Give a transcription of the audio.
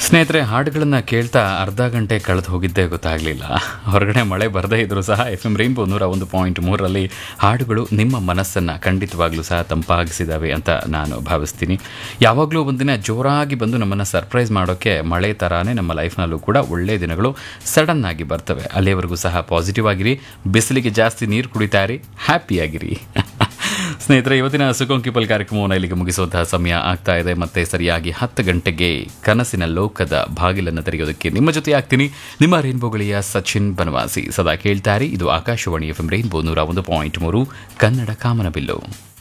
ಸ್ನೇಹಿತರೆ ಹಾಡುಗಳನ್ನು ಕೇಳ್ತಾ ಅರ್ಧ ಗಂಟೆ ಕಳೆದು ಹೋಗಿದ್ದೇ ಗೊತ್ತಾಗಲಿಲ್ಲ ಹೊರಗಡೆ ಮಳೆ ಬರದೇ ಇದ್ರೂ ಸಹ ಎಫ್ ಎಂ ರೈನ್ಬೋ ನೂರ ಒಂದು ಪಾಯಿಂಟ್ ಮೂರರಲ್ಲಿ ಹಾಡುಗಳು ನಿಮ್ಮ ಮನಸ್ಸನ್ನು ಖಂಡಿತವಾಗ್ಲೂ ಸಹ ತಂಪಾಗಿಸಿದಾವೆ ಅಂತ ನಾನು ಭಾವಿಸ್ತೀನಿ ಯಾವಾಗಲೂ ಒಂದಿನ ಜೋರಾಗಿ ಬಂದು ನಮ್ಮನ್ನು ಸರ್ಪ್ರೈಸ್ ಮಾಡೋಕ್ಕೆ ಮಳೆ ಥರಾನೇ ನಮ್ಮ ಲೈಫ್ನಲ್ಲೂ ಕೂಡ ಒಳ್ಳೆಯ ದಿನಗಳು ಸಡನ್ ಆಗಿ ಬರ್ತವೆ ಅಲ್ಲಿಯವರೆಗೂ ಸಹ ಪಾಸಿಟಿವ್ ಆಗಿರಿ ಬಿಸಿಲಿಗೆ ಜಾಸ್ತಿ ನೀರು ಕುಡಿತಾರಿ ಹ್ಯಾಪಿಯಾಗಿರಿ ಸ್ನೇಹಿತರೆ ಇವತ್ತಿನ ಸುಖೋಂಕಿಪಲ್ ಕಾರ್ಯಕ್ರಮವನ್ನು ಇಲ್ಲಿಗೆ ಮುಗಿಸುವಂತಹ ಸಮಯ ಆಗ್ತಾ ಇದೆ ಮತ್ತೆ ಸರಿಯಾಗಿ ಹತ್ತು ಗಂಟೆಗೆ ಕನಸಿನ ಲೋಕದ ಬಾಗಿಲನ್ನು ತೆರೆಯೋದಕ್ಕೆ ನಿಮ್ಮ ಜೊತೆ ಆಗ್ತೀನಿ ನಿಮ್ಮ ರೇನ್ಬೋಗಳಿಯ ಸಚಿನ್ ಬನವಾಸಿ ಸದಾ ಕೇಳ್ತಾರೆ ಇದು ಆಕಾಶವಾಣಿ ಎಫ್ ಎಂ ರೈನ್ಬೋ ನೂರ ಒಂದು ಪಾಯಿಂಟ್ ಮೂರು ಕನ್ನಡ ಕಾಮನಬಿಲ್ಲು